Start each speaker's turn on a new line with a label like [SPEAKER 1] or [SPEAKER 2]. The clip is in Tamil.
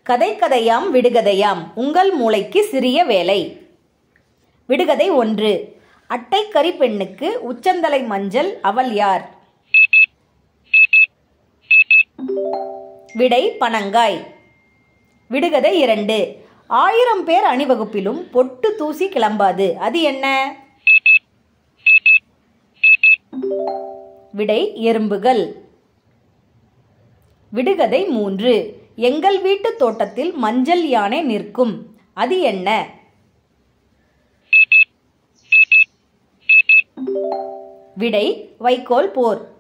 [SPEAKER 1] கதை கதையாம் விடுகதையாம் உங்கள் மூளைக்கு சிறிய வேலை விடுகதை ஒன்று அட்டைக்கரி பெண்ணுக்கு உச்சந்தலை மஞ்சள் அவள் யார் விடை பனங்காய் விடுகதை இரண்டு ஆயிரம் பேர் அணிவகுப்பிலும் பொட்டு தூசி கிளம்பாது அது என்ன விடை எறும்புகள் விடுகதை மூன்று எங்கள் வீட்டு தோட்டத்தில் மஞ்சள் யானை நிற்கும் அது என்ன விடை வைக்கோல் போர்